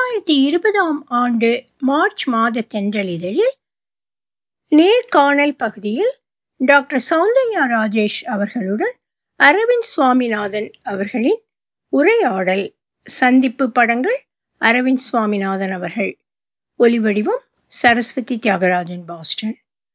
இரண்டாயிரத்தி இருபதாம் ஆண்டு மார்ச் மாத தென்றலிதழில் நேர்காணல் பகுதியில் டாக்டர் சௌந்தர்யா ராஜேஷ் அவர்களுடன் அரவிந்த் சுவாமிநாதன் அவர்களின் உரையாடல் சந்திப்பு படங்கள் அரவிந்த் சுவாமிநாதன் அவர்கள் ஒலிவடிவம் சரஸ்வதி தியாகராஜன் பாஸ்டன்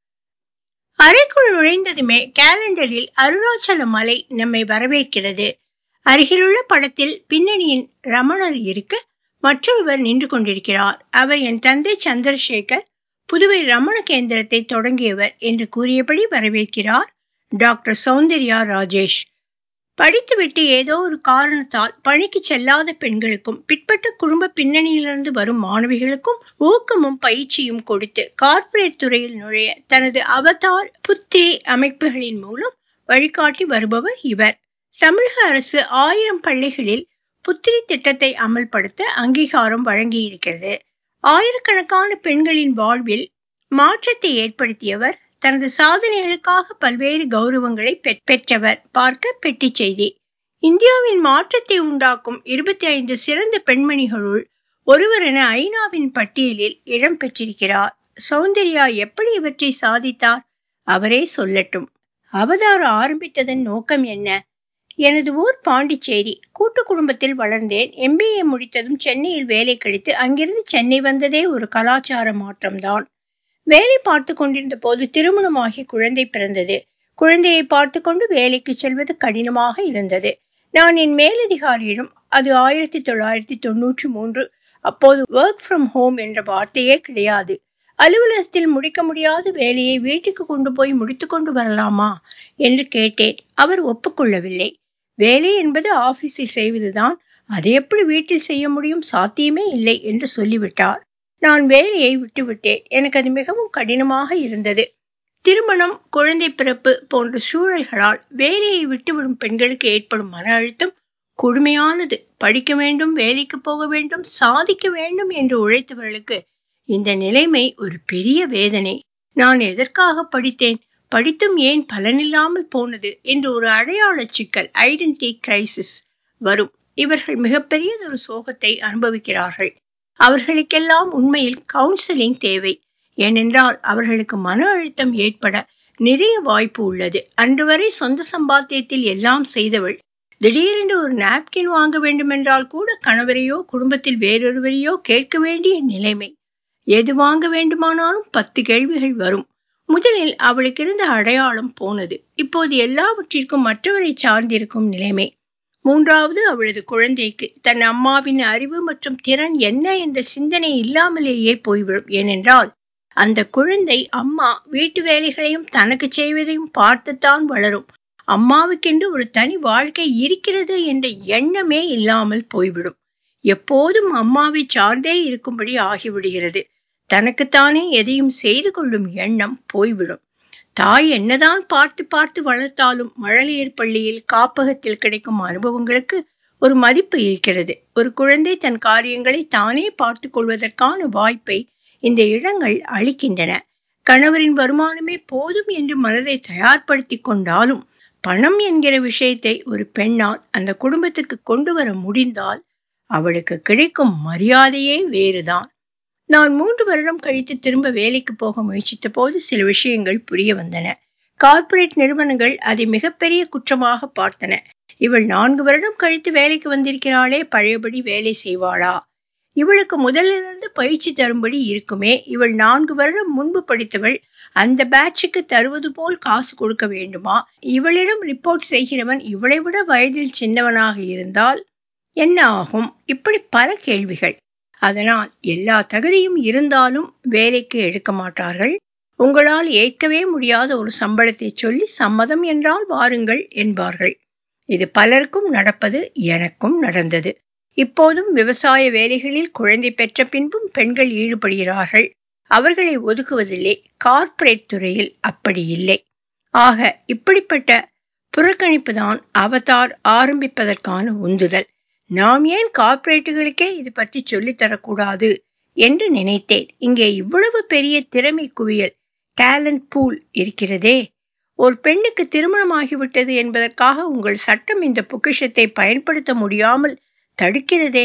அறைக்குள் நுழைந்ததுமே கேலண்டரில் அருணாச்சல மலை நம்மை வரவேற்கிறது அருகிலுள்ள படத்தில் பின்னணியின் ரமணர் இருக்க மற்றொருவர் நின்று கொண்டிருக்கிறார் அவர் என் தந்தை சந்திரசேகர் புதுவை ரமண கேந்திரத்தை தொடங்கியவர் என்று கூறியபடி வரவேற்கிறார் டாக்டர் சௌந்தர்யா ராஜேஷ் படித்துவிட்டு ஏதோ ஒரு காரணத்தால் பணிக்கு செல்லாத பெண்களுக்கும் பிற்பட்ட குடும்ப பின்னணியிலிருந்து வரும் மாணவிகளுக்கும் ஊக்கமும் பயிற்சியும் கொடுத்து கார்ப்பரேட் துறையில் நுழைய தனது அவதார் புத்தி அமைப்புகளின் மூலம் வழிகாட்டி வருபவர் இவர் தமிழக அரசு ஆயிரம் பள்ளிகளில் புத்திரி திட்டத்தை அமல்படுத்த அங்கீகாரம் வழங்கியிருக்கிறது ஆயிரக்கணக்கான பெண்களின் வாழ்வில் மாற்றத்தை ஏற்படுத்தியவர் தனது சாதனைகளுக்காக பல்வேறு கௌரவங்களை பெற்றவர் பார்க்க பெட்டி செய்தி இந்தியாவின் மாற்றத்தை உண்டாக்கும் இருபத்தி ஐந்து சிறந்த பெண்மணிகளுள் ஒருவர் என ஐநாவின் பட்டியலில் இடம் பெற்றிருக்கிறார் சௌந்தர்யா எப்படி இவற்றை சாதித்தார் அவரே சொல்லட்டும் அவதார ஆரம்பித்ததன் நோக்கம் என்ன எனது ஊர் பாண்டிச்சேரி கூட்டு குடும்பத்தில் வளர்ந்தேன் எம்பிஏ முடித்ததும் சென்னையில் வேலை கிடைத்து அங்கிருந்து சென்னை வந்ததே ஒரு கலாச்சார மாற்றம்தான் வேலை பார்த்து கொண்டிருந்த போது திருமணமாகி குழந்தை பிறந்தது குழந்தையை பார்த்து கொண்டு வேலைக்கு செல்வது கடினமாக இருந்தது நான் என் மேலதிகாரியிடம் அது ஆயிரத்தி தொள்ளாயிரத்தி தொன்னூற்றி மூன்று அப்போது ஒர்க் ஃப்ரம் ஹோம் என்ற வார்த்தையே கிடையாது அலுவலகத்தில் முடிக்க முடியாத வேலையை வீட்டுக்கு கொண்டு போய் முடித்து கொண்டு வரலாமா என்று கேட்டேன் அவர் ஒப்புக்கொள்ளவில்லை வேலை என்பது ஆபீஸில் செய்வதுதான் அதை எப்படி வீட்டில் செய்ய முடியும் சாத்தியமே இல்லை என்று சொல்லிவிட்டார் நான் வேலையை விட்டுவிட்டேன் எனக்கு அது மிகவும் கடினமாக இருந்தது திருமணம் குழந்தை பிறப்பு போன்ற சூழல்களால் வேலையை விட்டுவிடும் பெண்களுக்கு ஏற்படும் மன அழுத்தம் கொடுமையானது படிக்க வேண்டும் வேலைக்கு போக வேண்டும் சாதிக்க வேண்டும் என்று உழைத்தவர்களுக்கு இந்த நிலைமை ஒரு பெரிய வேதனை நான் எதற்காக படித்தேன் படித்தும் ஏன் பலனில்லாமல் போனது என்று ஒரு அடையாள சிக்கல் ஐடென்டி கிரைசிஸ் வரும் இவர்கள் மிகப்பெரியதொரு சோகத்தை அனுபவிக்கிறார்கள் அவர்களுக்கெல்லாம் உண்மையில் கவுன்சிலிங் தேவை ஏனென்றால் அவர்களுக்கு மன அழுத்தம் ஏற்பட நிறைய வாய்ப்பு உள்ளது அன்று வரை சொந்த சம்பாத்தியத்தில் எல்லாம் செய்தவள் திடீரென்று ஒரு நாப்கின் வாங்க வேண்டுமென்றால் கூட கணவரையோ குடும்பத்தில் வேறொருவரையோ கேட்க வேண்டிய நிலைமை எது வாங்க வேண்டுமானாலும் பத்து கேள்விகள் வரும் முதலில் அவளுக்கு இருந்த அடையாளம் போனது இப்போது எல்லாவற்றிற்கும் மற்றவரை சார்ந்திருக்கும் நிலைமை மூன்றாவது அவளது குழந்தைக்கு தன் அம்மாவின் அறிவு மற்றும் திறன் என்ன என்ற சிந்தனை இல்லாமலேயே போய்விடும் ஏனென்றால் அந்த குழந்தை அம்மா வீட்டு வேலைகளையும் தனக்கு செய்வதையும் பார்த்துத்தான் வளரும் அம்மாவுக்கென்று ஒரு தனி வாழ்க்கை இருக்கிறது என்ற எண்ணமே இல்லாமல் போய்விடும் எப்போதும் அம்மாவை சார்ந்தே இருக்கும்படி ஆகிவிடுகிறது தனக்குத்தானே எதையும் செய்து கொள்ளும் எண்ணம் போய்விடும் தாய் என்னதான் பார்த்து பார்த்து வளர்த்தாலும் மழலையர் பள்ளியில் காப்பகத்தில் கிடைக்கும் அனுபவங்களுக்கு ஒரு மதிப்பு இருக்கிறது ஒரு குழந்தை தன் காரியங்களை தானே பார்த்து கொள்வதற்கான வாய்ப்பை இந்த இடங்கள் அளிக்கின்றன கணவரின் வருமானமே போதும் என்று மனதை தயார்படுத்தி கொண்டாலும் பணம் என்கிற விஷயத்தை ஒரு பெண்ணால் அந்த குடும்பத்துக்கு கொண்டு வர முடிந்தால் அவளுக்கு கிடைக்கும் மரியாதையே வேறுதான் நான் மூன்று வருடம் கழித்து திரும்ப வேலைக்கு போக முயற்சித்த போது சில விஷயங்கள் புரிய வந்தன கார்ப்பரேட் நிறுவனங்கள் அதை மிகப்பெரிய குற்றமாக பார்த்தன இவள் நான்கு வருடம் கழித்து வேலைக்கு வந்திருக்கிறாளே பழையபடி வேலை செய்வாளா இவளுக்கு முதலிலிருந்து பயிற்சி தரும்படி இருக்குமே இவள் நான்கு வருடம் முன்பு படித்தவள் அந்த பேட்சுக்கு தருவது போல் காசு கொடுக்க வேண்டுமா இவளிடம் ரிப்போர்ட் செய்கிறவன் இவளை விட வயதில் சின்னவனாக இருந்தால் என்ன ஆகும் இப்படி பல கேள்விகள் அதனால் எல்லா தகுதியும் இருந்தாலும் வேலைக்கு எடுக்க மாட்டார்கள் உங்களால் ஏற்கவே முடியாத ஒரு சம்பளத்தை சொல்லி சம்மதம் என்றால் வாருங்கள் என்பார்கள் இது பலருக்கும் நடப்பது எனக்கும் நடந்தது இப்போதும் விவசாய வேலைகளில் குழந்தை பெற்ற பின்பும் பெண்கள் ஈடுபடுகிறார்கள் அவர்களை ஒதுக்குவதில்லை கார்ப்பரேட் துறையில் அப்படி இல்லை ஆக இப்படிப்பட்ட புறக்கணிப்பு தான் அவதார் ஆரம்பிப்பதற்கான உந்துதல் நாம் ஏன் கார்ப்பரேட்டுகளுக்கே இது பற்றி சொல்லித் தரக்கூடாது என்று நினைத்தேன் இங்கே இவ்வளவு பெரிய திறமை குவியல் டேலண்ட் பூல் இருக்கிறதே ஒரு பெண்ணுக்கு திருமணமாகிவிட்டது என்பதற்காக உங்கள் சட்டம் இந்த பொக்கிஷத்தை பயன்படுத்த முடியாமல் தடுக்கிறதே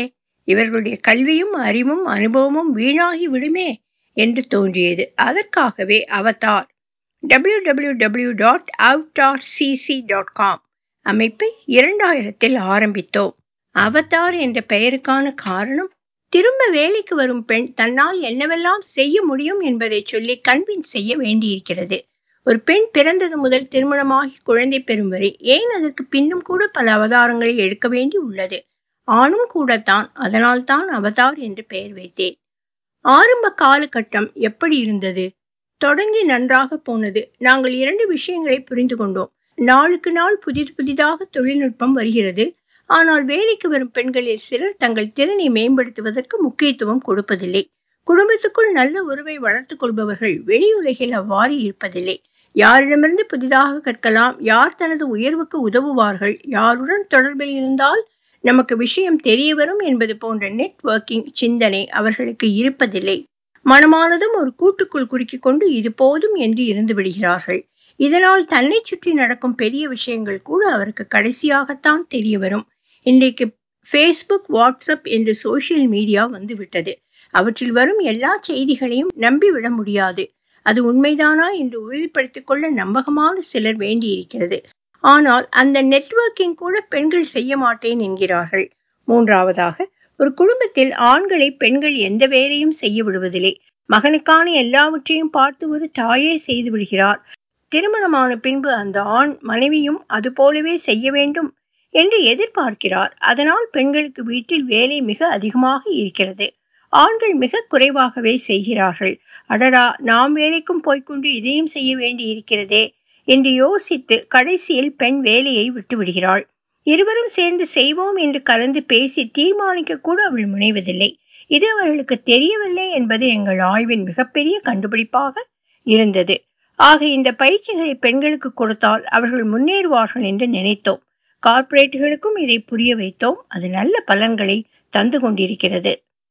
இவர்களுடைய கல்வியும் அறிவும் அனுபவமும் வீணாகி விடுமே என்று தோன்றியது அதற்காகவே Avtar W W W dot Avtar CC dot com அமைப்பை இரண்டாயிரத்தில் ஆரம்பித்தோம் அவதார் என்ற பெயருக்கான காரணம் திரும்ப வேலைக்கு வரும் பெண் தன்னால் என்னவெல்லாம் செய்ய முடியும் என்பதை சொல்லி கன்வின்ஸ் செய்ய வேண்டியிருக்கிறது ஒரு பெண் பிறந்தது முதல் திருமணமாகி குழந்தை பெறும் வரை ஏன் அதற்கு பின்னும் கூட பல அவதாரங்களை எடுக்க வேண்டி உள்ளது ஆணும் கூடத்தான் அதனால் தான் அவதார் என்று பெயர் வைத்தேன் ஆரம்ப காலகட்டம் எப்படி இருந்தது தொடங்கி நன்றாக போனது நாங்கள் இரண்டு விஷயங்களை புரிந்து கொண்டோம் நாளுக்கு நாள் புதிது புதிதாக தொழில்நுட்பம் வருகிறது ஆனால் வேலைக்கு வரும் பெண்களில் சிலர் தங்கள் திறனை மேம்படுத்துவதற்கு முக்கியத்துவம் கொடுப்பதில்லை குடும்பத்துக்குள் நல்ல உறவை வளர்த்துக் கொள்பவர்கள் வெளியுலகில் அவ்வாறு இருப்பதில்லை யாரிடமிருந்து புதிதாக கற்கலாம் யார் தனது உயர்வுக்கு உதவுவார்கள் யாருடன் தொடர்பில் இருந்தால் நமக்கு விஷயம் தெரிய வரும் என்பது போன்ற நெட்வொர்க்கிங் சிந்தனை அவர்களுக்கு இருப்பதில்லை மனமானதும் ஒரு கூட்டுக்குள் குறுக்கிக் கொண்டு இது போதும் என்று இருந்து விடுகிறார்கள் இதனால் தன்னை சுற்றி நடக்கும் பெரிய விஷயங்கள் கூட அவருக்கு கடைசியாகத்தான் தெரிய வரும் இன்றைக்கு ஃபேஸ்புக் வாட்ஸ்அப் என்று சோசியல் மீடியா வந்துவிட்டது அவற்றில் வரும் எல்லா செய்திகளையும் நம்பிவிட முடியாது அது உண்மைதானா என்று உறுதிப்படுத்திக் கொள்ள நம்பகமான சிலர் வேண்டியிருக்கிறது ஆனால் அந்த நெட்வொர்க்கிங் கூட பெண்கள் செய்ய மாட்டேன் என்கிறார்கள் மூன்றாவதாக ஒரு குடும்பத்தில் ஆண்களை பெண்கள் எந்த வேலையும் செய்ய விடுவதில்லை மகனுக்கான எல்லாவற்றையும் பார்த்து ஒரு தாயே செய்து விடுகிறார் திருமணமான பின்பு அந்த ஆண் மனைவியும் அது போலவே செய்ய வேண்டும் என்று எதிர்பார்க்கிறார் அதனால் பெண்களுக்கு வீட்டில் வேலை மிக அதிகமாக இருக்கிறது ஆண்கள் மிக குறைவாகவே செய்கிறார்கள் அடடா நாம் வேலைக்கும் போய்க்கொண்டு இதையும் செய்ய வேண்டி இருக்கிறதே என்று யோசித்து கடைசியில் பெண் வேலையை விட்டு விடுகிறாள் இருவரும் சேர்ந்து செய்வோம் என்று கலந்து பேசி தீர்மானிக்க கூட அவள் முனைவதில்லை இது அவர்களுக்கு தெரியவில்லை என்பது எங்கள் ஆய்வின் மிகப்பெரிய கண்டுபிடிப்பாக இருந்தது ஆக இந்த பயிற்சிகளை பெண்களுக்கு கொடுத்தால் அவர்கள் முன்னேறுவார்கள் என்று நினைத்தோம் கார்ப்பரேட்டுகளுக்கும் இதை புரிய வைத்தோம் அது நல்ல பலன்களை தந்து கொண்டிருக்கிறது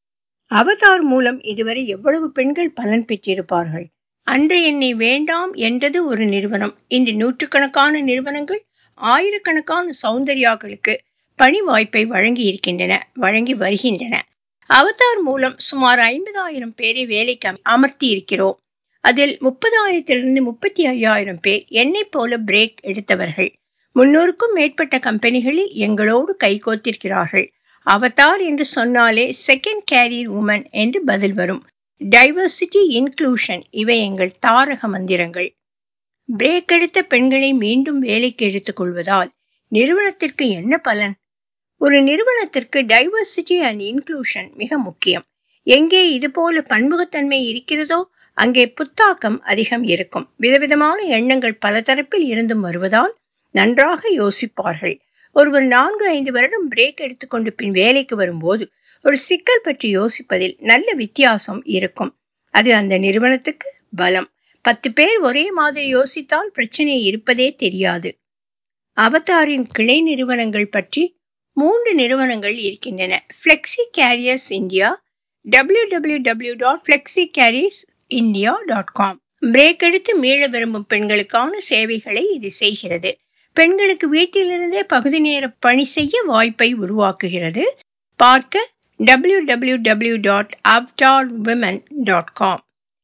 அவதார் மூலம் இதுவரை எவ்வளவு பெண்கள் பலன் பெற்றிருப்பார்கள் அன்று என்னை வேண்டாம் என்றது ஒரு நிறுவனம் இன்று நூற்றுக்கணக்கான நிறுவனங்கள் ஆயிரக்கணக்கான சௌந்தர்யாக்களுக்கு பணி வாய்ப்பை வழங்கி இருக்கின்றன வழங்கி வருகின்றன அவதார் மூலம் சுமார் ஐம்பதாயிரம் பேரை வேலைக்கு அமர்த்தி இருக்கிறோம் அதில் முப்பதாயிரத்திலிருந்து முப்பத்தி ஐயாயிரம் பேர் என்னை போல பிரேக் எடுத்தவர்கள் முன்னூறுக்கும் மேற்பட்ட கம்பெனிகளில் எங்களோடு கைகோத்திருக்கிறார்கள் அவதார் என்று சொன்னாலே செகண்ட் கேரியர் உமன் என்று பதில் வரும் டைவர்சிட்டி இன்க்ளூஷன் இவை எங்கள் தாரக மந்திரங்கள் பிரேக் எடுத்த பெண்களை மீண்டும் வேலைக்கு எடுத்துக் கொள்வதால் நிறுவனத்திற்கு என்ன பலன் ஒரு நிறுவனத்திற்கு டைவர்சிட்டி அண்ட் இன்க்ளூஷன் மிக முக்கியம் எங்கே இதுபோல பன்முகத்தன்மை இருக்கிறதோ அங்கே புத்தாக்கம் அதிகம் இருக்கும் விதவிதமான எண்ணங்கள் பல தரப்பில் இருந்தும் வருவதால் நன்றாக யோசிப்பார்கள் ஒருவர் நான்கு ஐந்து வருடம் பிரேக் எடுத்துக்கொண்டு பின் வேலைக்கு வரும்போது ஒரு சிக்கல் பற்றி யோசிப்பதில் நல்ல வித்தியாசம் இருக்கும் அது அந்த நிறுவனத்துக்கு பலம் பத்து பேர் ஒரே மாதிரி யோசித்தால் பிரச்சனை இருப்பதே தெரியாது அவதாரின் கிளை நிறுவனங்கள் பற்றி மூன்று நிறுவனங்கள் இருக்கின்றன flexi careers India W W W dot flexi careers India dot com break எடுத்து மீள விரும்பும் பெண்களுக்கான சேவைகளை இது செய்கிறது பெண்களுக்கு வீட்டிலிருந்தே பகுதி நேர பணி செய்ய வாய்ப்பை உருவாக்குகிறது பார்க்க W W W dot Avtar women dot com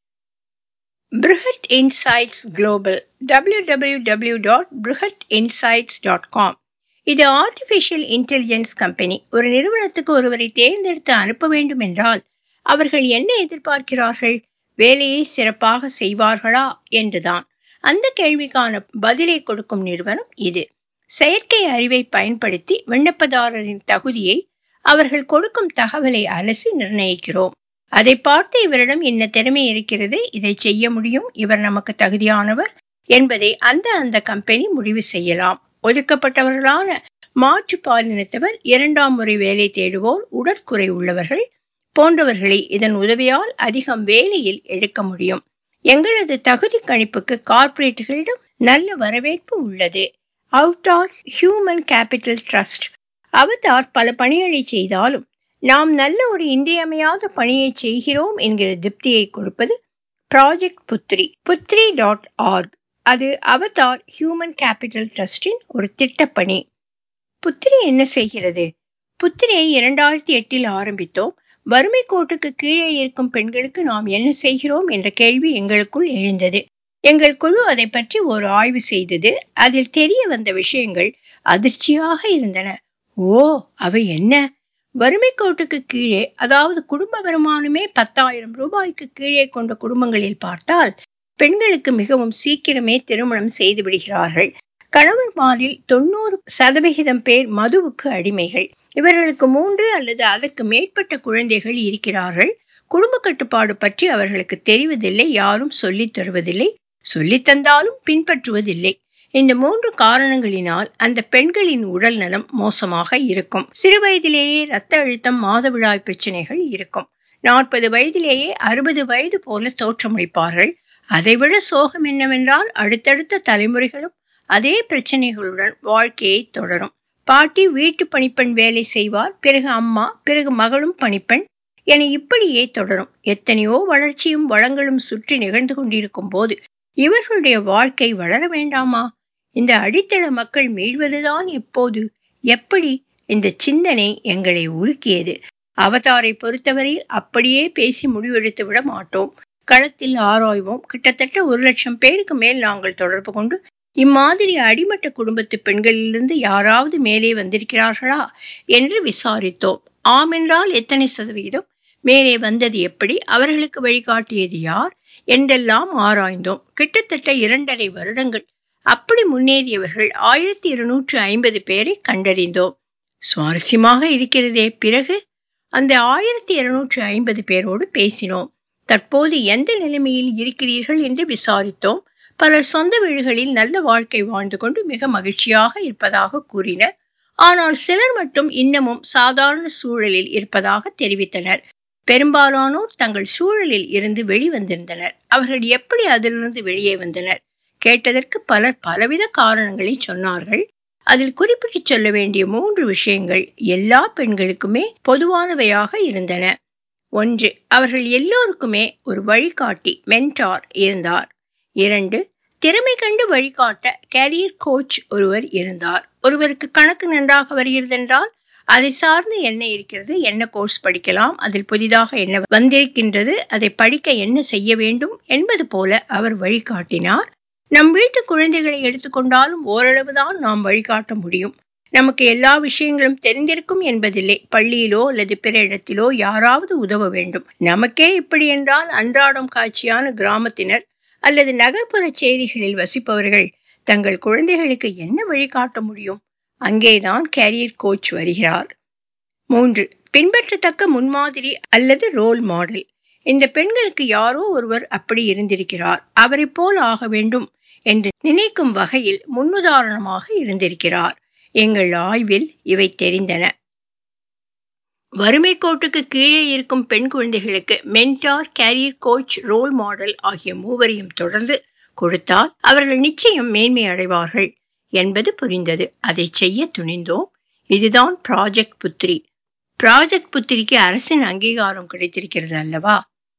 Bruhat insights global W W W dot Bruhat insights dot com இது ஆர்டிஃபிஷியல் இன்டெலிஜென்ஸ் கம்பெனி ஒரு நிறுவனத்துக்கு ஒருவரை தேர்ந்தெடுத்து அனுப்ப வேண்டும் என்றால் அவர்கள் என்ன எதிர்பார்க்கிறார்கள் வேலையை சிறப்பாக செய்வார்களா என்றுதான் அந்த கேள்விக்கான பதிலை கொடுக்கும் நிறுவனம் இது செயற்கை அறிவை பயன்படுத்தி விண்ணப்பதாரரின் தகுதியை அவர்கள் கொடுக்கும் தகவலை அலசி நிர்ணயிக்கிறோம் அதை பார்த்து இவரிடம் இன்ன திறமை இருக்கிறது இதை செய்ய முடியும் இவர் நமக்கு தகுதியானவர் என்பதை அந்த அந்த கம்பெனி முடிவு செய்யலாம் ஒதுக்கப்பட்டவர்களான மாற்று பாலினத்தவர் இரண்டாம் முறை வேலை தேடுவோர் உடற்குறை உள்ளவர்கள் போன்றவர்களை இதன் உதவியால் அதிகம் வேலையில் எடுக்க முடியும் எங்களது தகுதி கணிப்புக்கு கார்ப்பரேட்டுகளிடம் நல்ல வரவேற்பு உள்ளது Avtar human capital trust Avtar பல பணிகளை செய்தாலும் நாம் நல்ல ஒரு இன்றியமையாத பணியை செய்கிறோம் என்கிற திருப்தியை கொடுப்பது project Puthri Puthri dot org அது அவதார் ஹியூமன் கேபிட்டல் ட்ரஸ்டின் ஒரு திட்டப்பணி புத்ரி என்ன செய்கிறது புத்திரியை இரண்டாயிரத்தி எட்டில் ஆரம்பித்தோம் வறுமை கோட்டுக்கு கீழே இருக்கும் பெண்களுக்கு நாம் என்ன செய்கிறோம் என்ற கேள்வி எங்களுக்குள் எழுந்தது எங்கள் குழு அதை பற்றி ஒரு ஆய்வு செய்தது அதில் தெரிய வந்த விஷயங்கள் அதிர்ச்சியாக இருந்தன ஓ அவை என்ன வறுமை கோட்டுக்கு கீழே அதாவது குடும்ப வருமானமே பத்தாயிரம் ரூபாய்க்கு கீழே கொண்ட குடும்பங்களில் பார்த்தால் பெண்களுக்கு மிகவும் சீக்கிரமே திருமணம் செய்து விடுகிறார்கள் கணவன்மாரில் தொண்ணூறு சதவிகிதம் பேர் மதுவுக்கு அடிமைகள் இவர்களுக்கு மூன்று அல்லது அதற்கு மேற்பட்ட குழந்தைகள் இருக்கிறார்கள் குடும்ப கட்டுப்பாடு பற்றி அவர்களுக்கு தெரிவதில்லை யாரும் சொல்லித் தருவதில்லை சொல்லித் தந்தாலும் பின்பற்றுவதில்லை இந்த மூன்று காரணங்களினால் அந்த பெண்களின் உடல் நலம் மோசமாக இருக்கும் சிறு வயதிலேயே இரத்த அழுத்தம் மாதவிடாய் பிரச்சனைகள் இருக்கும் நாற்பது வயதிலேயே அறுபது வயது போல தோற்றமளிப்பார்கள் அதைவிட சோகம் என்னவென்றால் அடுத்தடுத்த தலைமுறைகளும் அதே பிரச்சனைகளுடன் வாழ்க்கையை தொடரும் பாட்டி வீட்டு பணிப்பெண் வேலை செய்வார் பிறகு அம்மா பிறகு மகளும் பணிப்பெண் என இப்படியே தொடரும் எத்தனையோ வளர்ச்சியும் வளங்களும் சுற்றி நிகழ்ந்து கொண்டிருக்கும் போது இவர்களுடைய வாழ்க்கை வளர வேண்டாமா இந்த அடித்தள மக்கள் மீள்வதுதான் எப்போது எப்படி இந்த சிந்தனை எங்களை உருக்கியது அவதாரை பொறுத்தவரையில் அப்படியே பேசி முடிவெடுத்து விட மாட்டோம் களத்தில் ஆராய்வோம் கிட்டத்தட்ட ஒரு லட்சம் பேருக்கு மேல் நாங்கள் தொடர்பு கொண்டு இம்மாதிரி அடிமட்ட குடும்பத்து பெண்களிலிருந்து யாராவது மேலே வந்திருக்கிறார்களா என்று விசாரித்தோம் ஆம் என்றால் எத்தனை சதவிகிதம் மேலே வந்தது எப்படி அவர்களுக்கு வழிகாட்டியது யார் என்றெல்லாம் ஆராய்ந்தோம் கிட்டத்தட்ட இரண்டரை வருடங்கள் அப்படி முன்னேறியவர்கள் ஆயிரத்தி இருநூற்று ஐம்பது பேரை கண்டறிந்தோம் சுவாரஸ்யமாக இருக்கிறதே பிறகு அந்த ஆயிரத்தி இருநூற்று ஐம்பது பேரோடு பேசினோம் தற்போது எந்த நிலைமையில் இருக்கிறீர்கள் என்று விசாரித்தோம் பலர் சொந்த வீடுகளில் நல்ல வாழ்க்கை வாழ்ந்து கொண்டு மிக மகிழ்ச்சியாக இருப்பதாக கூறினர் ஆனால் சிலர் மட்டும் இன்னமும் சாதாரண சூழலில் இருப்பதாக தெரிவித்தனர் பெரும்பாலானோர் தங்கள் சூழலில் இருந்து வெளிவந்திருந்தனர் அவர்கள் எப்படி அதிலிருந்து வெளியே வந்தனர் கேட்டதற்கு பலர் பலவித காரணங்களை சொன்னார்கள் அதில் குறிப்பிட்டு சொல்ல வேண்டிய மூன்று விஷயங்கள் எல்லா பெண்களுக்குமே பொதுவானவையாக இருந்தன ஒன்று அவர்கள் எல்லோருக்குமே ஒரு வழிகாட்டி மென்டார் இருந்தார் இரண்டு திறமை கண்டு வழிகாட்ட கேரியர் கோச் ஒருவர் இருந்தார் ஒருவருக்கு கணக்கு நன்றாக வருகிறதென்றால் அதை சார்ந்து என்ன இருக்கிறது என்ன கோர்ஸ் படிக்கலாம் அதில் புதிதாக என்ன வந்திருக்கின்றது அதை படிக்க என்ன செய்ய வேண்டும் என்பது போல அவர் வழிகாட்டினார் நம் வீட்டு குழந்தைகளை எடுத்துக்கொண்டாலும் ஓரளவுதான் நாம் வழிகாட்ட முடியும் நமக்கு எல்லா விஷயங்களும் தெரிந்திருக்கும் என்பதில்லை பள்ளியிலோ அல்லது பிற இடத்திலோ யாராவது உதவ வேண்டும் நமக்கே இப்படி என்றால் அன்றாடம் காட்சியான கிராமத்தினர் அல்லது நகர்ப்புற செய்திகளில் வசிப்பவர்கள் தங்கள் குழந்தைகளுக்கு என்ன வழிகாட்ட முடியும் அங்கேதான் கேரியர் கோச் வருகிறார் மூன்று பின்பற்றத்தக்க முன்மாதிரி அல்லது ரோல் மாடல் இந்த பெண்களுக்கு யாரோ ஒருவர் அப்படி இருந்திருக்கிறார் அவரை போல் ஆக வேண்டும் என்று நினைக்கும் வகையில் முன்னுதாரணமாக இருந்திருக்கிறார் எங்கள் ஆய்வில் இவை தெரிந்தன வறுமை கோட்டுக்கு கீழே இருக்கும் பெண் குழந்தைகளுக்கு mentor career coach role model ஆகிய மூவரையும் தொடர்ந்து கொடுத்தால் அவர்கள் நிச்சயம் மேன்மை அடைவார்கள் என்பது புரிந்தது அதை செய்ய துணிந்தோம் இதுதான் ப்ராஜெக்ட் புத்திரி ப்ராஜெக்ட் புத்திரிக்கு அரசின் அங்கீகாரம் கிடைத்திருக்கிறது அல்லவா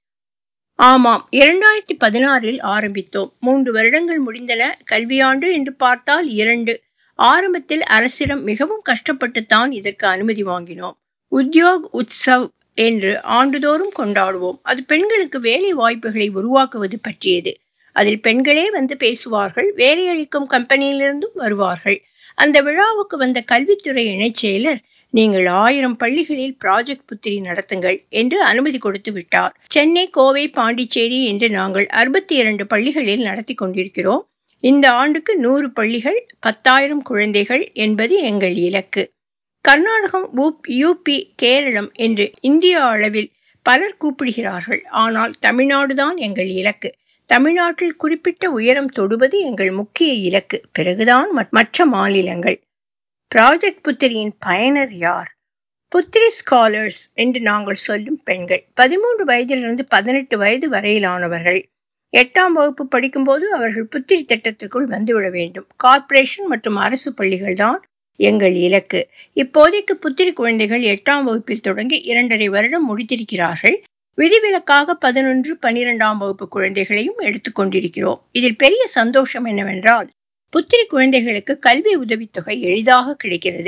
ஆமாம் இரண்டாயிரத்தி பதினாறில் ஆரம்பித்தோம் மூன்று வருடங்கள் முடிந்தன கல்வியாண்டு என்று பார்த்தால் இரண்டு ஆரம்பத்தில் அரசிடம் மிகவும் கஷ்டப்பட்டுத்தான் இதற்கு அனுமதி வாங்கினோம் உத்யோக் உத்சவ் என்று ஆண்டுதோறும் கொண்டாடுவோம் அது பெண்களுக்கு வேலை வாய்ப்புகளை உருவாக்குவது பற்றியது அதில் பெண்களே வந்து பேசுவார்கள் வேலையளிக்கும் கம்பெனியிலிருந்தும் வருவார்கள் அந்த விழாவுக்கு வந்த கல்வித்துறை இணைச் செயலர் நீங்கள் ஆயிரம் பள்ளிகளில் ப்ராஜெக்ட் புத்திரி நடத்துங்கள் என்று அனுமதி கொடுத்து விட்டார் சென்னை கோவை பாண்டிச்சேரி என்று நாங்கள் அறுபத்தி இரண்டு பள்ளிகளில் நடத்தி கொண்டிருக்கிறோம் இந்த ஆண்டுக்கு நூறு பள்ளிகள் பத்தாயிரம் குழந்தைகள் என்பது எங்கள் இலக்கு கர்நாடகம் யூபி கேரளம் என்று இந்திய அளவில் பலர் கூப்பிடுகிறார்கள் ஆனால் தமிழ்நாடுதான் எங்கள் இலக்கு தமிழ்நாட்டில் குறிப்பிட்ட உயரம் தொடுவது எங்கள் முக்கிய இலக்கு பிறகுதான் மற்ற மாநிலங்கள் ப்ராஜெக்ட் புத்திரியின் பயனர் யார் புத்திரி ஸ்காலர்ஸ் என்று நாங்கள் சொல்லும் பெண்கள் பதிமூன்று வயதிலிருந்து பதினெட்டு வயது வரையிலானவர்கள் எட்டாம் வகுப்பு படிக்கும்போது அவர்கள் புத்திரி திட்டத்திற்குள் வந்துவிட வேண்டும் கார்ப்பரேஷன் மற்றும் அரசு பள்ளிகள் தான் எங்கள் இலக்கு இப்போதைக்கு புத்திரி குழந்தைகள் எட்டாம் வகுப்பில் தொடங்கி இரண்டரை வருடம் முடித்திருக்கிறார்கள் விதிவிலக்காக பதினொன்று பனிரெண்டாம் வகுப்பு குழந்தைகளையும் எடுத்துக்கொண்டிருக்கிறோம் இதில் பெரிய சந்தோஷம் என்னவென்றால் புத்திரி குழந்தைகளுக்கு கல்வி உதவித்தொகை எளிதாக கிடைக்கிறது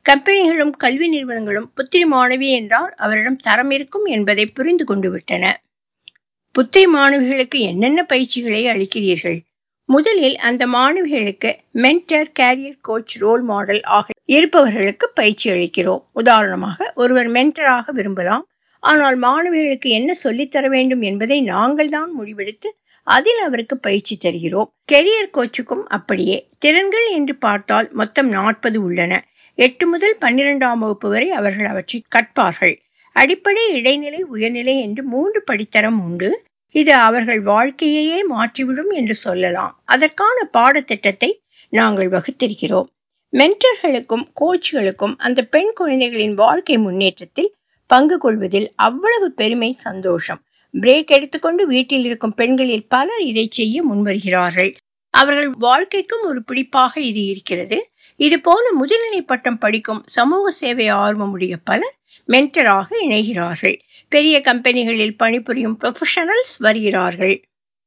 கம்பெனிகளும் கல்வி நிறுவனங்களும் புத்திரி மாணவி என்றால் அவரிடம் தரம் இருக்கும் என்பதை புரிந்து கொண்டு விட்டன புத்திரி மாணவிகளுக்கு என்னென்ன பயிற்சிகளை அளிக்கிறீர்கள் முதலில் அந்த மாணவிகளுக்கு mentor career coach role model ஆக இருப்பவர்களுக்கு பயிற்சி அளிக்கிறோம் உதாரணமாக ஒருவர் மென்டராக விரும்பலாம் ஆனால் மாணவிகளுக்கு என்ன சொல்லித்தர வேண்டும் என்பதை நாங்கள் தான் முடிவெடுத்து அதில் அவருக்கு பயிற்சி தருகிறோம் கெரியர் கோச்சுக்கும் அப்படியே திறன்கள் என்று பார்த்தால் மொத்தம் நாற்பது உள்ளன எட்டு முதல் பன்னிரெண்டாம் வகுப்பு வரை அவர்கள் அவற்றை கற்பார்கள் அடிப்படை இடைநிலை உயர்நிலை என்று மூன்று படித்தரம் உண்டு இது அவர்கள் வாழ்க்கையையே மாற்றிவிடும் என்று சொல்லலாம் அதற்கான பாடத்திட்டத்தை நாங்கள் வகுத்திருக்கிறோம் மென்டர்களுக்கும் கோச்சுகளுக்கும் அந்த பெண் குழந்தைகளின் வாழ்க்கை முன்னேற்றத்தில் பங்கு கொள்வதில் அவ்வளவு பெருமை சந்தோஷம் பிரேக் எடுத்துக்கொண்டு வீட்டில் இருக்கும் பெண்களில் பலர் இதை செய்ய முன்வருகிறார்கள் அவர்கள் வாழ்க்கைக்கும் ஒரு பிடிப்பாக இது இருக்கிறது இது போல முதுநிலை பட்டம் படிக்கும் சமூக சேவை ஆர்வமுடைய பலர் மென்டராக இணைகிறார்கள் பெரிய கம்பெனிகளில் பணிபுரியும் ப்ரொஃபஷனல்ஸ் வருகிறார்கள்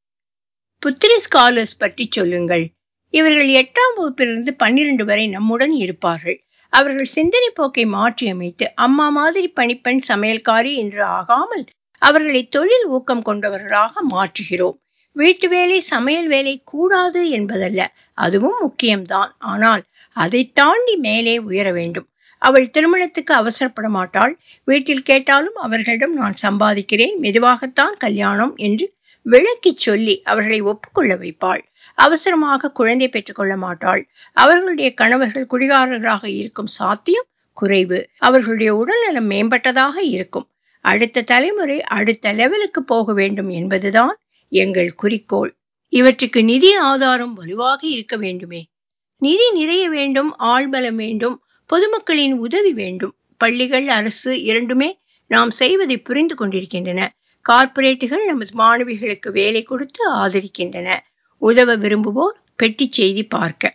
புத்திரி ஸ்காலர்ஸ் பற்றி சொல்லுங்கள் இவர்கள் எட்டாம் வகுப்பிலிருந்து பன்னிரண்டு வரை நம்முடன் இருப்பார்கள் அவர்கள் சிந்தனை போக்கை மாற்றியமைத்து அம்மா மாதிரி பணிப்பெண் சமையல்காரி என்று ஆகாமல் அவர்களை தொழில் ஊக்கம் கொண்டவர்களாக மாற்றுகிறோம் வீட்டு வேலை சமையல் வேலை கூடாது என்பதல்ல அதுவும் முக்கியம்தான் ஆனால் அதை தாண்டி மேலே உயர வேண்டும் அவள் திருமணத்துக்கு அவசரப்பட மாட்டாள் வீட்டில் கேட்டாலும் அவர்களிடம் நான் சம்பாதிக்கிறேன் மெதுவாகத்தான் கல்யாணம் என்று விளக்கி சொல்லி அவர்களை ஒப்புக்கொள்ள வைப்பாள் அவசரமாக குழந்தை பெற்றுக்கொள்ள மாட்டாள் அவர்களுடைய கணவர்கள் குடிகாரர்களாக இருக்கும் சாத்தியம் குறைவு அவர்களுடைய உடல்நலம் மேம்பட்டதாக இருக்கும் அடுத்த தலைமுறை அடுத்த லெவலுக்கு போக வேண்டும் என்பதுதான் எங்கள் குறிக்கோள் இவற்றுக்கு நிதி ஆதாரம் வலுவாக இருக்க வேண்டுமே நிதி நிறைய வேண்டும் ஆள்பலம் வேண்டும் பொதுமக்களின் உதவி வேண்டும் பள்ளிகள் அரசு இரண்டுமே நாம் செய்வதை புரிந்து கொண்டிருக்கின்றன கார்ப்பரேட்டுகள் நமது மாணவிகளுக்கு வேலை கொடுத்து ஆதரிக்கின்றன உதவ விரும்புவோர் பெட்டி செய்தி பார்க்க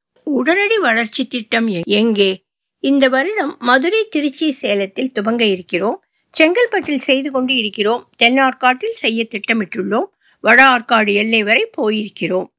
உடனடி வளர்ச்சி திட்டம் எங்கே இந்த வருடம் மதுரை திருச்சி சேலத்தில் துவங்க இருக்கிறோம் செங்கல்பட்டில் செய்து கொண்டு இருக்கிறோம் தென்னார்காட்டில் செய்ய திட்டமிட்டுள்ளோம் வட ஆற்காடு எல்லை வரை போயிருக்கிறோம்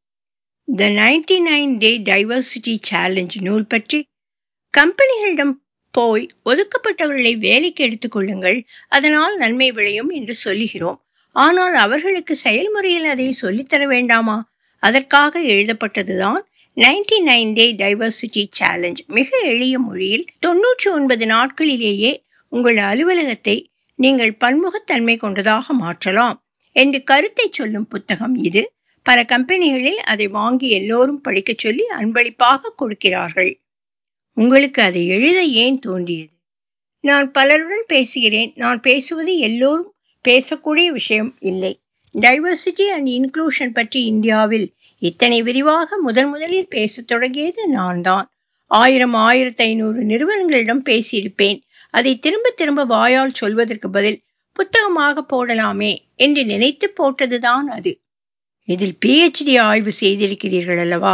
the ninety nine day diversity challenge நூல் பற்றி கம்பெனிகளிடம் போய் ஒதுக்கப்பட்டவர்களை வேலைக்கு எடுத்துக்கொள்ளுங்கள் அதனால் நன்மை விளையும் என்று சொல்லுகிறோம் ஆனால் அவர்களுக்கு செயல்முறையில் அதை சொல்லித்தர வேண்டாமா அதற்காக எழுதப்பட்டதுதான் ninety nine day diversity challenge மிக எளிய மொழியில் தொன்னூற்றி ஒன்பது நாட்களிலேயே உங்கள் அலுவலகத்தை நீங்கள் பன்முகத்தன்மை கொண்டதாக மாற்றலாம் என்று கருத்தை சொல்லும் புத்தகம் இது பல கம்பெனிகளில் அதை வாங்கி எல்லோரும் படிக்கச் சொல்லி அன்பளிப்பாக கொடுக்கிறார்கள் உங்களுக்கு அதை எழுத ஏன் தோன்றியது நான் பலருடன் பேசுகிறேன் நான் பேசுவது எல்லோரும் பேசக்கூடிய விஷயம் இல்லை டைவர்சிட்டி அண்ட் இன்க்ளூஷன் பற்றி இந்தியாவில் இத்தனை விரிவாக முதன் முதலில் பேசத் தொடங்கியது நான் தான் ஆயிரம் ஆயிரத்தி ஐநூறு நிறுவனங்களிடம் பேசியிருப்பேன் அதை திரும்ப திரும்ப வாயால் சொல்வதற்கு பதில் புத்தகமாக போடலாமே என்று நினைத்து போட்டதுதான் அது இதில் பிஹெச்டி ஆய்வு செய்திருக்கிறீர்கள் அல்லவா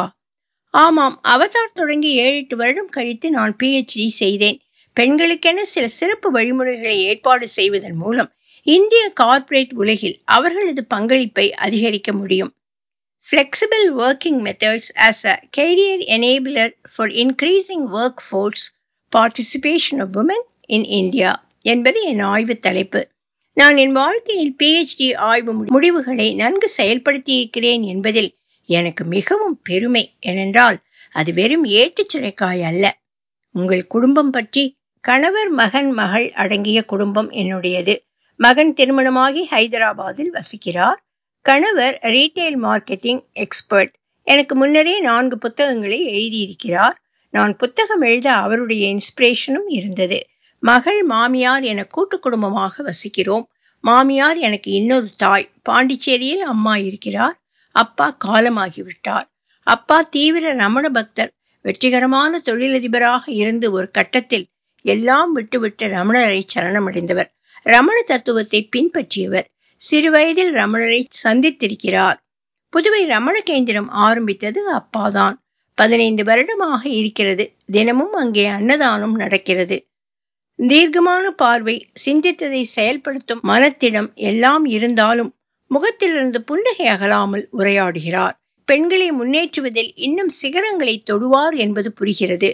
ஆமாம் அவதார் தொடங்கி ஏழு எட்டு வருடம் கழித்து நான் பிஹெச்டி செய்தேன் பெண்களுக்கென சில சிறப்பு வழிமுறைகளை ஏற்பாடு செய்வதன் மூலம் இந்திய கார்ப்பரேட் உலகில் அவர்களது பங்களிப்பை அதிகரிக்க முடியும் Flexible working methods as a career enabler for increasing workforce participation of women in India என்பது என் ஆய்வு தலைப்பு நான் என் வாழ்க்கையில் பிஹெச்டி ஆய்வு முடிவுகளை நன்கு செயல்படுத்தியிருக்கிறேன் என்பதில் எனக்கு மிகவும் பெருமை ஏனென்றால் அது வெறும் ஏட்டுச் சுரைக்காய் அல்ல உங்கள் குடும்பம் பற்றி கணவர் மகன் மகள் அடங்கிய குடும்பம் என்னுடையது மகன் திருமணமாகி ஹைதராபாத்தில் வசிக்கிறார் கணவர் ரீட்டைல் மார்க்கெட்டிங் எக்ஸ்பர்ட் எனக்கு முன்னரே நான்கு புத்தகங்களை எழுதியிருக்கிறார் நான் புத்தகம் எழுத அவருடைய இன்ஸ்பிரேஷனும் இருந்தது மகள் மாமியார் என கூட்டு குடும்பமாக வசிக்கிறோம் மாமியார் எனக்கு இன்னொரு தாய் பாண்டிச்சேரியில் அம்மா இருக்கிறார் அப்பா காலமாகிவிட்டார் அப்பா தீவிர ரமண பக்தர் வெற்றிகரமான தொழிலதிபராக இருந்து ஒரு கட்டத்தில் எல்லாம் விட்டுவிட்டு ரமணரை சரணமடைந்தவர் ரமண தத்துவத்தை பின்பற்றியவர் சிறுவயதில் ரமணரை சந்தித்திருக்கிறார் புதுவை ரமண கேந்திரம் ஆரம்பித்தது அப்பாதான் பதினைந்து வருடமாக இருக்கிறது தினமும் அங்கே அன்னதானம் நடக்கிறது தீர்க்கமான பார்வை சிந்தித்ததை செயல்படுத்தும் மனத்திடம் எல்லாம் இருந்தாலும் முகத்திலிருந்து புன்னகை அகலாமல் உரையாடுகிறார் பெண்களை முன்னேற்றுவதில் இன்னும் சிகரங்களை தொடுவார் என்பது புரிகிறது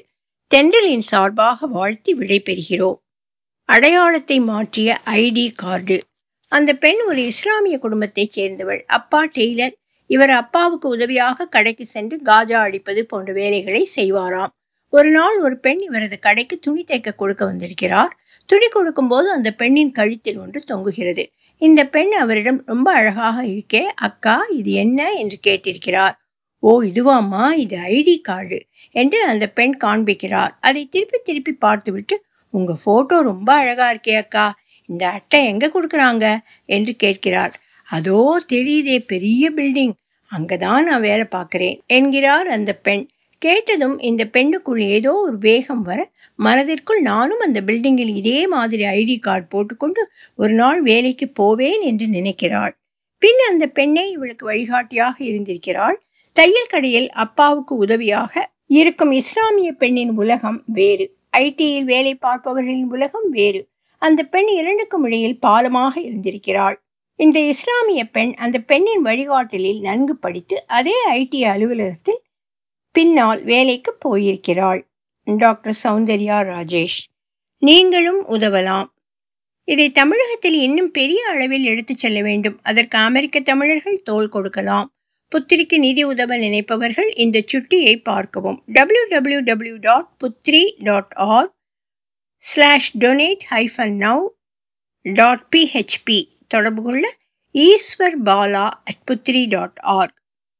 தென்றலின் சார்பாக வாழ்த்தி விடை பெறுகிறோம் அடையாளத்தை மாற்றிய ஐடி கார்டு அந்த பெண் ஒரு இஸ்லாமிய குடும்பத்தைச் சேர்ந்தவள் அப்பா டெய்லர் இவர் அப்பாவுக்கு உதவியாக கடைக்கு சென்று காஜா அடிப்பது போன்ற வேலைகளை செய்வாராம் ஒரு நாள் ஒரு பெண் இவரது கடைக்கு துணி தைக்க கொடுக்க வந்திருக்கிறார் துணி கொடுக்கும் போது அந்த பெண்ணின் கழுத்தில் ஒன்று தொங்குகிறது இந்த பெண் அவரிடம் ரொம்ப அழகாக இருக்கே அக்கா இது என்ன என்று கேட்டிருக்கிறார் ஓ இதுவாம்மா இது ஐடி கார்டு என்று அந்த பெண் காண்பிக்கிறார் அதை திருப்பி திருப்பி பார்த்துவிட்டு உங்க போட்டோ ரொம்ப அழகா இருக்கே அக்கா இந்த அட்டை எங்க கொடுக்குறாங்க என்று கேட்கிறார் அதோ தெரியுதே பெரிய பில்டிங் அங்கதான் நான் வேலை பார்க்கிறேன் என்கிறார் அந்த பெண் கேட்டதும் இந்த பெண்ணுக்குள் ஏதோ ஒரு வேகம் வர மனதிற்குள் நானும் அந்த பில்டிங்கில் இதே மாதிரி ஐடி கார்டு போட்டுக்கொண்டு ஒரு நாள் வேலைக்கு போவேன் என்று நினைக்கிறாள் பின் அந்த பெண்ணே இவளுக்கு வழிகாட்டியாக இருந்திருக்கிறாள் தையல் கடையில் அப்பாவுக்கு உதவியாக இருக்கும் இஸ்லாமிய பெண்ணின் உலகம் வேறு ஐடியில் வேலை பார்ப்பவர்களின் உலகம் வேறு அந்த பெண் இரண்டுக்கும் இடையில் பாலமாக இருந்திருக்கிறாள் இந்த இஸ்லாமிய பெண் அந்த பெண்ணின் வழிகாட்டலில் நன்கு படித்து அதே ஐடி அலுவலகத்தில் பின்னால் வேலைக்கு போயிருக்கிறாள் டாக்டர் சௌந்தர்யா ராஜேஷ் நீங்களும் உதவலாம் இதை தமிழகத்தில் இன்னும் பெரிய அளவில் எடுத்துச் செல்ல வேண்டும் அதற்கு அமெரிக்க தமிழர்கள் தோல் கொடுக்கலாம் புத்திரிக்கு நிதி உதவ நினைப்பவர்கள் இந்த சுட்டியை பார்க்கவும் W W W dot Puthri dot org slash donate hyphen now dot PHP தொடர்பு கொள்ள Eswar Bala at Puthri dot org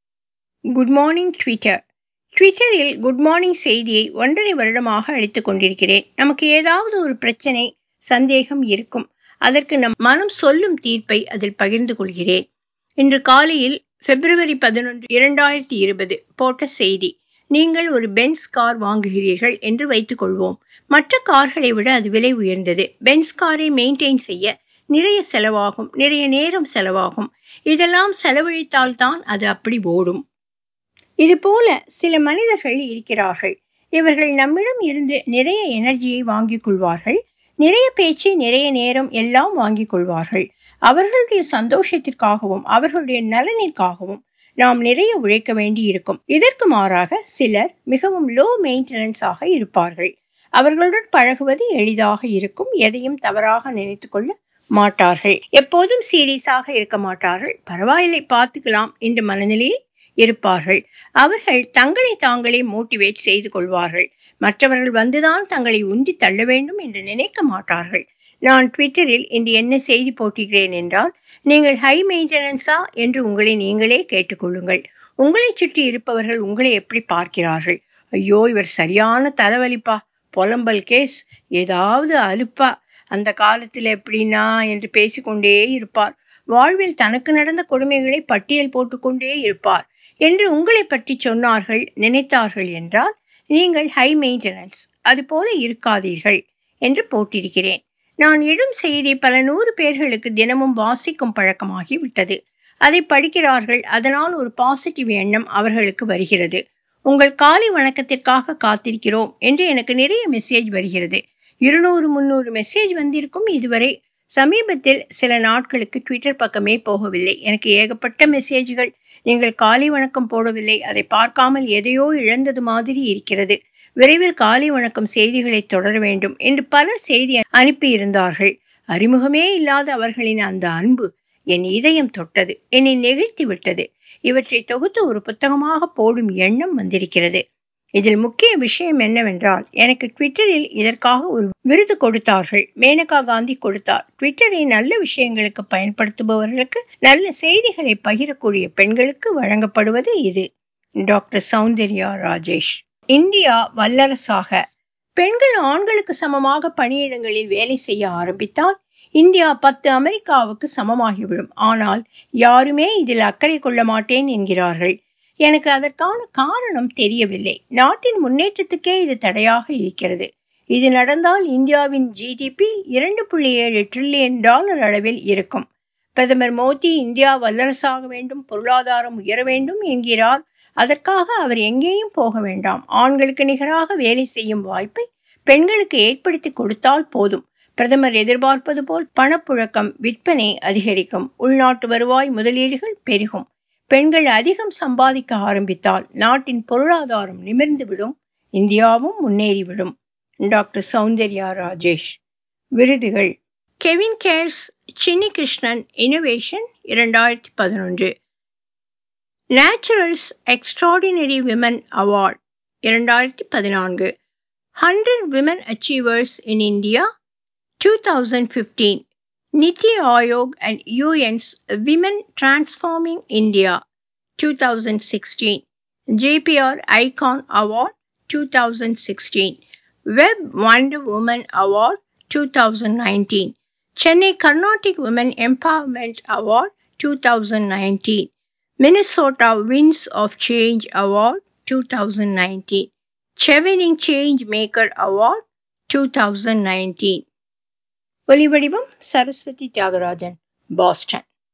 good morning Twitter ட்விட்டரில் குட் மார்னிங் செய்தியை ஒன்றரை வருடமாக அளித்துக் கொண்டிருக்கிறேன் நமக்கு ஏதாவது ஒரு பிரச்சனை சந்தேகம் இருக்கும் அதற்கு நம் மனம் சொல்லும் தீர்ப்பை அதில் பகிர்ந்து கொள்கிறேன் இன்று காலையில் பிப்ரவரி பதினொன்று இரண்டாயிரத்தி இருபது போட்ட செய்தி நீங்கள் ஒரு பென்ஸ் கார் வாங்குகிறீர்கள் என்று வைத்துக் கொள்வோம் மற்ற கார்களை விட அது விலை உயர்ந்தது பென்ஸ் காரை மெயின்டைன் செய்ய நிறைய செலவாகும் நிறைய நேரம் செலவாகும் இதெல்லாம் செலவழித்தால் தான் அது அப்படி ஓடும் இது போல சில மனிதர்கள் இருக்கிறார்கள் இவர்கள் நம்மிடம் இருந்து நிறைய எனர்ஜியை வாங்கிக் கொள்வார்கள் நிறைய பேச்சு நிறைய நேரம் எல்லாம் வாங்கிக் கொள்வார்கள் அவர்களுடைய சந்தோஷத்திற்காகவும் அவர்களுடைய நலனிற்காகவும் நாம் நிறைய உழைக்க வேண்டி இருக்கும் இதற்கு மாறாக சிலர் மிகவும் லோ மெயின்டெனன்ஸாக இருப்பார்கள் அவர்களுடன் பழகுவது எளிதாக இருக்கும் எதையும் தவறாக நினைத்து கொள்ள மாட்டார்கள் எப்போதும் சீரியஸாக இருக்க மாட்டார்கள் பரவாயில்லை பார்த்துக்கலாம் என்ற மனநிலையில் இருப்பார்கள் அவர்கள் தங்களை தாங்களே மோட்டிவேட் செய்து கொள்வார்கள் மற்றவர்கள் வந்துதான் தங்களை உந்தி தள்ள வேண்டும் என்று நினைக்க மாட்டார்கள் நான் ட்விட்டரில் இன்று என்ன செய்தி போட்டுகிறேன் என்றால் நீங்கள் ஹை மெயின்டெனன்ஸா என்று உங்களை நீங்களே கேட்டுக்கொள்ளுங்கள் உங்களை சுற்றி இருப்பவர்கள் உங்களை எப்படி பார்க்கிறார்கள் ஐயோ இவர் சரியான தலைவலிப்பா புலம்பல் கேஸ் ஏதாவது அலுப்பா அந்த காலத்தில் எப்படின்னா என்று பேசிக்கொண்டே இருப்பார் வாழ்வில் தனக்கு நடந்த கொடுமைகளை பட்டியல் போட்டுக்கொண்டே இருப்பார் என்று உங்களை பற்றி சொன்னார்கள் நினைத்தார்கள் என்றால் நீங்கள் ஹை மெயின்டெனன்ஸ் அதுபோல இருக்காதீர்கள் என்று போட்டிருக்கிறேன் நான் இடும் செய்தி பல நூறு பேர்களுக்கு தினமும் வாசிக்கும் பழக்கமாகி விட்டது அதை படிக்கிறார்கள் அதனால் ஒரு பாசிட்டிவ் எண்ணம் அவர்களுக்கு வருகிறது உங்கள் காலை வணக்கத்திற்காக காத்திருக்கிறோம் என்று எனக்கு நிறைய மெசேஜ் வருகிறது இருநூறு முந்நூறு மெசேஜ் வந்திருக்கும் இதுவரை சமீபத்தில் சில நாட்களுக்கு ட்விட்டர் பக்கமே போகவில்லை எனக்கு ஏகப்பட்ட மெசேஜ்கள் நீங்கள் காலை வணக்கம் போடவில்லை அதை பார்க்காமல் எதையோ இழந்தது மாதிரி இருக்கிறது விரைவில் காலை வணக்கம் செய்திகளை தொடர வேண்டும் என்று பலர் செய்தி அனுப்பியிருந்தார்கள் அறிமுகமே இல்லாத அவர்களின் அந்த அன்பு என் இதயம் தொட்டது என்னை நெகிழ்த்தி விட்டது இவற்றை தொகுத்து ஒரு புத்தகமாக போடும் எண்ணம் வந்திருக்கிறது இதில் முக்கிய விஷயம் என்னவென்றால் எனக்கு ட்விட்டரில் இதற்காக ஒரு விருது கொடுத்தார்கள் மேனகா காந்தி கொடுத்தார் ட்விட்டரை நல்ல விஷயங்களுக்கு பயன்படுத்துபவர்களுக்கு நல்ல செய்திகளை பகிரக்கூடிய பெண்களுக்கு வழங்கப்படுவது இது டாக்டர் சௌந்தர்யா ராஜேஷ் இந்தியா வல்லரசாக பெண்கள் ஆண்களுக்கு சமமாக பணியிடங்களில் வேலை செய்ய ஆரம்பித்தால் இந்தியா பத்து அமெரிக்காவுக்கு சமமாகிவிடும் ஆனால் யாருமே இதில் அக்கறை கொள்ள மாட்டேன் என்கிறார்கள் எனக்கு அதற்கான காரணம் தெரியவில்லை நாட்டின் முன்னேற்றத்துக்கே இது தடையாக இருக்கிறது இது நடந்தால் இந்தியாவின் ஜிடிபி இரண்டு புள்ளி ஏழு ட்ரில்லியன் டாலர் அளவில் இருக்கும் பிரதமர் மோடி இந்தியா வல்லரசாக வேண்டும் பொருளாதாரம் உயர வேண்டும் என்கிறார் அதற்காக அவர் எங்கேயும் போக வேண்டாம் ஆண்களுக்கு நிகராக வேலை செய்யும் வாய்ப்பை பெண்களுக்கு ஏற்படுத்தி கொடுத்தால் போதும் பிரதமர் எதிர்பார்ப்பது போல் பணப்புழக்கம் விற்பனை அதிகரிக்கும் உள்நாட்டு வருவாய் முதலீடுகள் பெருகும் பெண்கள் அதிகம் சம்பாதிக்க ஆரம்பித்தால் நாட்டின் பொருளாதாரம் நிமிர்ந்துவிடும் இந்தியாவும் முன்னேறிவிடும் டாக்டர் சௌந்தர்யா ராஜேஷ் விருதுகள் கெவின் கேர்ஸ் சின்னி கிருஷ்ணன் இனோவேஷன் இரண்டாயிரத்தி பதினொன்று நேச்சுரல்ஸ் எக்ஸ்ட்ராடினரி விமன் அவார்ட் இரண்டாயிரத்தி பதினான்கு hundred women achievers in India two thousand fifteen NITI Aayog and UN's women transforming India two thousand sixteen JBR icon award two thousand sixteen web wonder woman award two thousand nineteen Chennai Carnatic woman empowerment award two thousand nineteen Minnesota Winds of Change Award 2019, Chevening Change Maker Award 2019. ஒலிவடிவம் Saraswati Thiagarajan Boston